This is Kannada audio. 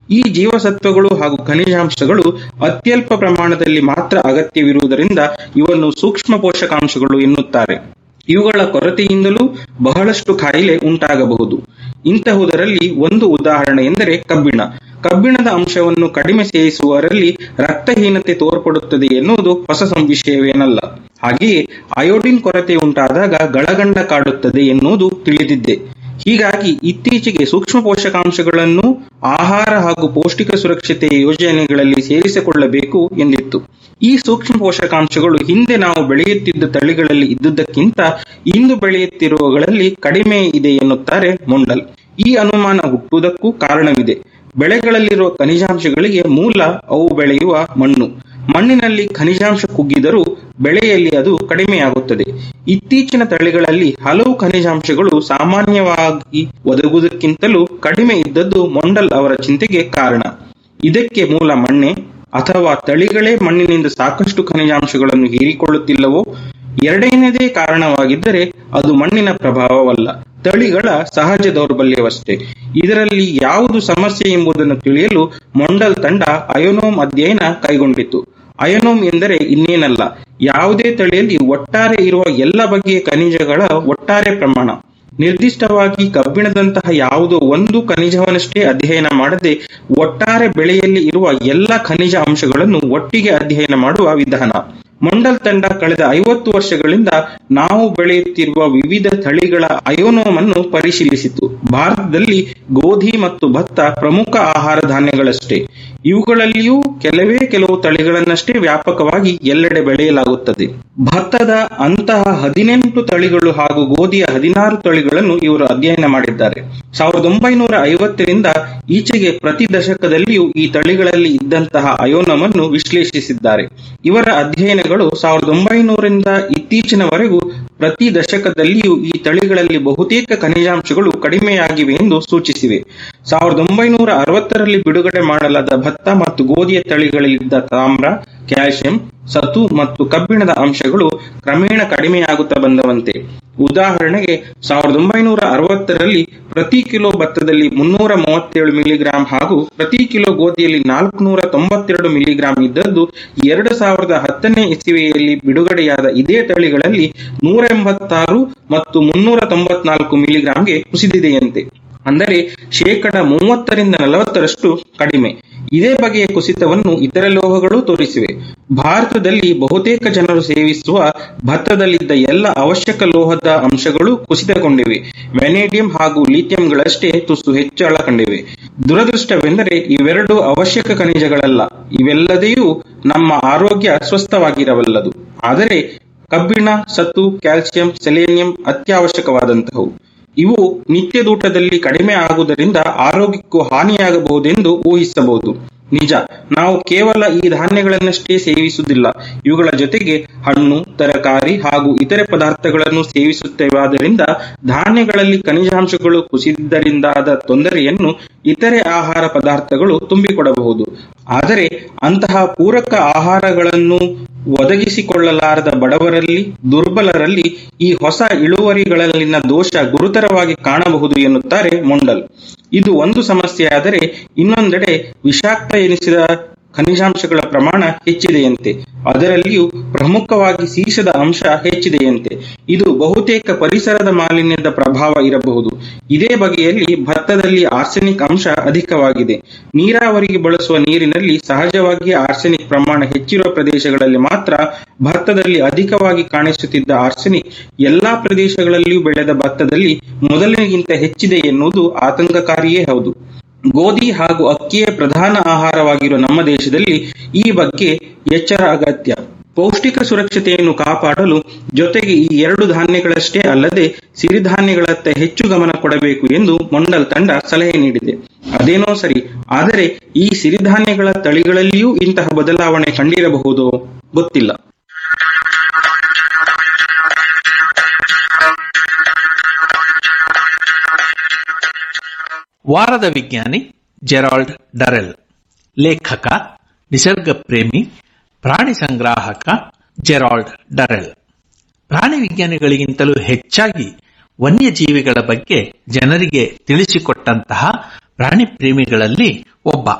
ಈ ಜೀವಸತ್ವಗಳು ಹಾಗೂ ಖನಿಜಾಂಶಗಳು ಅತ್ಯಲ್ಪ ಪ್ರಮಾಣದಲ್ಲಿ ಮಾತ್ರ ಅಗತ್ಯವಿರುವುದರಿಂದ ಇವನ್ನು ಸೂಕ್ಷ್ಮ ಪೋಷಕಾಂಶಗಳು ಎನ್ನುತ್ತಾರೆ ಇವುಗಳ ಕೊರತೆಯಿಂದಲೂ ಬಹಳಷ್ಟು ಕಾಯಿಲೆ ಉಂಟಾಗಬಹುದು ಇಂತಹುದರಲ್ಲಿ ಒಂದು ಉದಾಹರಣೆ ಎಂದರೆ ಕಬ್ಬಿಣ ಕಬ್ಬಿಣದ ಅಂಶವನ್ನು ಕಡಿಮೆ ಸೇವಿಸುವವರಲ್ಲಿ ರಕ್ತಹೀನತೆ ತೋರ್ಪಡುತ್ತದೆ ಎನ್ನುವುದು ಹೊಸ ವಿಷಯವೇನಲ್ಲ ಹಾಗೆಯೇ ಅಯೋಡಿನ್ ಕೊರತೆ ಉಂಟಾದಾಗ ಗಳಗಂಡ ಕಾಡುತ್ತದೆ ಎನ್ನುವುದು ತಿಳಿದಿದ್ದೆ ಹೀಗಾಗಿ ಇತ್ತೀಚೆಗೆ ಸೂಕ್ಷ್ಮ ಪೋಷಕಾಂಶಗಳನ್ನು ಆಹಾರ ಹಾಗೂ ಪೌಷ್ಟಿಕ ಸುರಕ್ಷತೆ ಯೋಜನೆಗಳಲ್ಲಿ ಸೇರಿಸಿಕೊಳ್ಳಬೇಕು ಎಂದಿತ್ತು ಈ ಸೂಕ್ಷ್ಮ ಪೋಷಕಾಂಶಗಳು ಹಿಂದೆ ನಾವು ಬೆಳೆಯುತ್ತಿದ್ದ ತಳಿಗಳಲ್ಲಿ ಇದ್ದುದಕ್ಕಿಂತ ಇಂದು ಬೆಳೆಯುತ್ತಿರುವಗಳಲ್ಲಿ ಕಡಿಮೆ ಇದೆ ಎನ್ನುತ್ತಾರೆ ಮೊಂಡಲ್ ಈ ಅನುಮಾನ ಹುಟ್ಟುವುದಕ್ಕೂ ಕಾರಣವಿದೆ ಬೆಳೆಗಳಲ್ಲಿರುವ ಖನಿಜಾಂಶಗಳಿಗೆ ಮೂಲ ಅವು ಬೆಳೆಯುವ ಮಣ್ಣು ಮಣ್ಣಿನಲ್ಲಿ ಖನಿಜಾಂಶ ಕುಗ್ಗಿದರೂ ಬೆಳೆಯಲ್ಲಿ ಅದು ಕಡಿಮೆಯಾಗುತ್ತದೆ ಇತ್ತೀಚಿನ ತಳಿಗಳಲ್ಲಿ ಹಲವು ಖನಿಜಾಂಶಗಳು ಸಾಮಾನ್ಯವಾಗಿ ಒದಗುವುದಕ್ಕಿಂತಲೂ ಕಡಿಮೆ ಇದ್ದದ್ದು ಮೊಂಡಲ್ ಅವರ ಚಿಂತೆಗೆ ಕಾರಣ ಇದಕ್ಕೆ ಮೂಲ ಮಣ್ಣೆ ಅಥವಾ ತಳಿಗಳೇ ಮಣ್ಣಿನಿಂದ ಸಾಕಷ್ಟು ಖನಿಜಾಂಶಗಳನ್ನು ಹೀರಿಕೊಳ್ಳುತ್ತಿಲ್ಲವೋ ಎರಡನೇದೇ ಕಾರಣವಾಗಿದ್ದರೆ ಅದು ಮಣ್ಣಿನ ಪ್ರಭಾವವಲ್ಲ ತಳಿಗಳ ಸಹಜ ದೌರ್ಬಲ್ಯವಷ್ಟೇ ಇದರಲ್ಲಿ ಯಾವುದು ಸಮಸ್ಯೆ ಎಂಬುದನ್ನು ತಿಳಿಯಲು ಮೊಂಡಲ್ ತಂಡ ಅಯೋನೋಮ್ ಅಧ್ಯಯನ ಕೈಗೊಂಡಿತು ಅಯೋನೋಮ್ ಎಂದರೆ ಇನ್ನೇನಲ್ಲ ಯಾವುದೇ ತಳಿಯಲ್ಲಿ ಒಟ್ಟಾರೆ ಇರುವ ಎಲ್ಲ ಬಗೆಯ ಖನಿಜಗಳ ಒಟ್ಟಾರೆ ಪ್ರಮಾಣ ನಿರ್ದಿಷ್ಟವಾಗಿ ಕಬ್ಬಿಣದಂತಹ ಯಾವುದೋ ಒಂದು ಖನಿಜವನ್ನಷ್ಟೇ ಅಧ್ಯಯನ ಮಾಡದೆ ಒಟ್ಟಾರೆ ಬೆಳೆಯಲ್ಲಿ ಇರುವ ಎಲ್ಲ ಖನಿಜ ಅಂಶಗಳನ್ನು ಒಟ್ಟಿಗೆ ಅಧ್ಯಯನ ಮಾಡುವ ವಿಧಾನ ಮೊಂಡಲ್ ತಂಡ ಕಳೆದ ಐವತ್ತು ವರ್ಷಗಳಿಂದ ನಾವು ಬೆಳೆಯುತ್ತಿರುವ ವಿವಿಧ ತಳಿಗಳ ಅಯೋನೋಮ್ ಅನ್ನು ಪರಿಶೀಲಿಸಿತು ಭಾರತದಲ್ಲಿ ಗೋಧಿ ಮತ್ತು ಭತ್ತ ಪ್ರಮುಖ ಆಹಾರ ಧಾನ್ಯಗಳಷ್ಟೇ ಇವುಗಳಲ್ಲಿಯೂ ಕೆಲವೇ ಕೆಲವು ತಳಿಗಳನ್ನಷ್ಟೇ ವ್ಯಾಪಕವಾಗಿ ಎಲ್ಲೆಡೆ ಬೆಳೆಯಲಾಗುತ್ತದೆ ಭತ್ತದ ಅಂತಹ ಹದಿನೆಂಟು ತಳಿಗಳು ಹಾಗೂ ಗೋಧಿಯ ಹದಿನಾರು ತಳಿಗಳನ್ನು ಇವರು ಅಧ್ಯಯನ ಮಾಡಿದ್ದಾರೆ ಸಾವಿರದ ಒಂಬೈನೂರ ಐವತ್ತರಿಂದ ಈಚೆಗೆ ಪ್ರತಿ ದಶಕದಲ್ಲಿಯೂ ಈ ತಳಿಗಳಲ್ಲಿ ಇದ್ದಂತಹ ಅಯೋನಮ್ ಅನ್ನು ವಿಶ್ಲೇಷಿಸಿದ್ದಾರೆ ಇವರ ಅಧ್ಯಯನಗಳು ಸಾವಿರದ ಒಂಬೈನೂರಿಂದ ಇತ್ತೀಚಿನವರೆಗೂ ಪ್ರತಿ ದಶಕದಲ್ಲಿಯೂ ಈ ತಳಿಗಳಲ್ಲಿ ಬಹುತೇಕ ಖನಿಜಾಂಶಗಳು ಕಡಿಮೆಯಾಗಿವೆ ಎಂದು ಸೂಚಿಸಿವೆ ಸಾವಿರದ ಒಂಬೈನೂರ ಅರವತ್ತರಲ್ಲಿ ಬಿಡುಗಡೆ ಮಾಡಲಾದ ಭತ್ತ ಮತ್ತು ಗೋಧಿಯ ತಳಿಗಳಲ್ಲಿದ್ದ ತಾಮ್ರ ಕ್ಯಾಲ್ಸಿಯಂ ಸತು ಮತ್ತು ಕಬ್ಬಿಣದ ಅಂಶಗಳು ಕ್ರಮೇಣ ಕಡಿಮೆಯಾಗುತ್ತಾ ಬಂದವಂತೆ ಉದಾಹರಣೆಗೆ ಸಾವಿರದ ಒಂಬೈನೂರ ಅರವತ್ತರಲ್ಲಿ ಪ್ರತಿ ಕಿಲೋ ಭತ್ತದಲ್ಲಿ ಮುನ್ನೂರ ಮೂವತ್ತೇಳು ಮಿಲಿಗ್ರಾಂ ಹಾಗೂ ಪ್ರತಿ ಕಿಲೋ ಗೋಧಿಯಲ್ಲಿ ನಾಲ್ಕುನೂರ ತೊಂಬತ್ತೆರಡು ಮಿಲಿಗ್ರಾಂ ಇದ್ದದ್ದು ಎರಡು ಸಾವಿರದ ಹತ್ತನೇ ಇಸವಿಯಲ್ಲಿ ಬಿಡುಗಡೆಯಾದ ಇದೇ ತಳಿಗಳಲ್ಲಿ ನೂರ ಎಂಬತ್ತಾರು ಮತ್ತು ಮುನ್ನೂರ ತೊಂಬತ್ನಾಲ್ಕು ಮಿಲಿಗ್ರಾಂಗೆ ಕುಸಿದಿದೆಯಂತೆ ಅಂದರೆ ಶೇಕಡ ಮೂವತ್ತರಿಂದ ನಲವತ್ತರಷ್ಟು ಕಡಿಮೆ ಇದೇ ಬಗೆಯ ಕುಸಿತವನ್ನು ಇತರ ಲೋಹಗಳು ತೋರಿಸಿವೆ ಭಾರತದಲ್ಲಿ ಬಹುತೇಕ ಜನರು ಸೇವಿಸುವ ಭತ್ತದಲ್ಲಿದ್ದ ಎಲ್ಲ ಅವಶ್ಯಕ ಲೋಹದ ಅಂಶಗಳು ಕುಸಿತಗೊಂಡಿವೆ ವೆನೇಡಿಯಂ ಹಾಗೂ ಲಿಥಿಯಂಗಳಷ್ಟೇ ತುಸು ಹೆಚ್ಚಳ ಕಂಡಿವೆ ದುರದೃಷ್ಟವೆಂದರೆ ಇವೆರಡು ಅವಶ್ಯಕ ಖನಿಜಗಳಲ್ಲ ಇವೆಲ್ಲದೆಯೂ ನಮ್ಮ ಆರೋಗ್ಯ ಸ್ವಸ್ಥವಾಗಿರಬಲ್ಲದು ಆದರೆ ಕಬ್ಬಿಣ ಸತ್ತು ಕ್ಯಾಲ್ಸಿಯಂ ಸೆಲೇನಿಯಂ ಅತ್ಯವಶ್ಯಕವಾದಂತಹವು ಇವು ನಿತ್ಯದೂಟದಲ್ಲಿ ಕಡಿಮೆ ಆಗುವುದರಿಂದ ಆರೋಗ್ಯಕ್ಕೂ ಹಾನಿಯಾಗಬಹುದೆಂದು ಊಹಿಸಬಹುದು ನಿಜ ನಾವು ಕೇವಲ ಈ ಧಾನ್ಯಗಳನ್ನಷ್ಟೇ ಸೇವಿಸುವುದಿಲ್ಲ ಇವುಗಳ ಜೊತೆಗೆ ಹಣ್ಣು ತರಕಾರಿ ಹಾಗೂ ಇತರೆ ಪದಾರ್ಥಗಳನ್ನು ಸೇವಿಸುತ್ತೇವಾದ್ದರಿಂದ ಧಾನ್ಯಗಳಲ್ಲಿ ಖನಿಜಾಂಶಗಳು ಕುಸಿದಿದ್ದರಿಂದಾದ ತೊಂದರೆಯನ್ನು ಇತರೆ ಆಹಾರ ಪದಾರ್ಥಗಳು ತುಂಬಿಕೊಡಬಹುದು ಆದರೆ ಅಂತಹ ಪೂರಕ ಆಹಾರಗಳನ್ನು ಒದಗಿಸಿಕೊಳ್ಳಲಾರದ ಬಡವರಲ್ಲಿ ದುರ್ಬಲರಲ್ಲಿ ಈ ಹೊಸ ಇಳುವರಿಗಳಲ್ಲಿನ ದೋಷ ಗುರುತರವಾಗಿ ಕಾಣಬಹುದು ಎನ್ನುತ್ತಾರೆ ಮೊಂಡಲ್ ಇದು ಒಂದು ಸಮಸ್ಯೆಯಾದರೆ ಇನ್ನೊಂದೆಡೆ ವಿಷಾಕ್ತ ಎನಿಸಿದ ಖನಿಜಾಂಶಗಳ ಪ್ರಮಾಣ ಹೆಚ್ಚಿದೆಯಂತೆ ಅದರಲ್ಲಿಯೂ ಪ್ರಮುಖವಾಗಿ ಸೀಸದ ಅಂಶ ಹೆಚ್ಚಿದೆಯಂತೆ ಇದು ಬಹುತೇಕ ಪರಿಸರದ ಮಾಲಿನ್ಯದ ಪ್ರಭಾವ ಇರಬಹುದು ಇದೇ ಬಗೆಯಲ್ಲಿ ಭತ್ತದಲ್ಲಿ ಆರ್ಸೆನಿಕ್ ಅಂಶ ಅಧಿಕವಾಗಿದೆ ನೀರಾವರಿಗೆ ಬಳಸುವ ನೀರಿನಲ್ಲಿ ಸಹಜವಾಗಿ ಆರ್ಸೆನಿಕ್ ಪ್ರಮಾಣ ಹೆಚ್ಚಿರುವ ಪ್ರದೇಶಗಳಲ್ಲಿ ಮಾತ್ರ ಭತ್ತದಲ್ಲಿ ಅಧಿಕವಾಗಿ ಕಾಣಿಸುತ್ತಿದ್ದ ಆರ್ಸೆನಿಕ್ ಎಲ್ಲಾ ಪ್ರದೇಶಗಳಲ್ಲಿಯೂ ಬೆಳೆದ ಭತ್ತದಲ್ಲಿ ಮೊದಲಿಗಿಂತ ಹೆಚ್ಚಿದೆ ಎನ್ನುವುದು ಆತಂಕಕಾರಿಯೇ ಹೌದು ಗೋಧಿ ಹಾಗೂ ಅಕ್ಕಿಯೇ ಪ್ರಧಾನ ಆಹಾರವಾಗಿರುವ ನಮ್ಮ ದೇಶದಲ್ಲಿ ಈ ಬಗ್ಗೆ ಎಚ್ಚರ ಅಗತ್ಯ ಪೌಷ್ಟಿಕ ಸುರಕ್ಷತೆಯನ್ನು ಕಾಪಾಡಲು ಜೊತೆಗೆ ಈ ಎರಡು ಧಾನ್ಯಗಳಷ್ಟೇ ಅಲ್ಲದೆ ಸಿರಿಧಾನ್ಯಗಳತ್ತ ಹೆಚ್ಚು ಗಮನ ಕೊಡಬೇಕು ಎಂದು ಮೊಂಡಲ್ ತಂಡ ಸಲಹೆ ನೀಡಿದೆ ಅದೇನೋ ಸರಿ ಆದರೆ ಈ ಸಿರಿಧಾನ್ಯಗಳ ತಳಿಗಳಲ್ಲಿಯೂ ಇಂತಹ ಬದಲಾವಣೆ ಕಂಡಿರಬಹುದೋ ಗೊತ್ತಿಲ್ಲ ವಾರದ ವಿಜ್ಞಾನಿ ಜೆರಾಲ್ಡ್ ಡರೆಲ್ ಲೇಖಕ ನಿಸರ್ಗ ಪ್ರೇಮಿ ಪ್ರಾಣಿ ಸಂಗ್ರಾಹಕ ಜೆರಾಲ್ಡ್ ಡರೆಲ್ ಪ್ರಾಣಿ ವಿಜ್ಞಾನಿಗಳಿಗಿಂತಲೂ ಹೆಚ್ಚಾಗಿ ವನ್ಯಜೀವಿಗಳ ಬಗ್ಗೆ ಜನರಿಗೆ ತಿಳಿಸಿಕೊಟ್ಟಂತಹ ಪ್ರಾಣಿ ಪ್ರೇಮಿಗಳಲ್ಲಿ ಒಬ್ಬ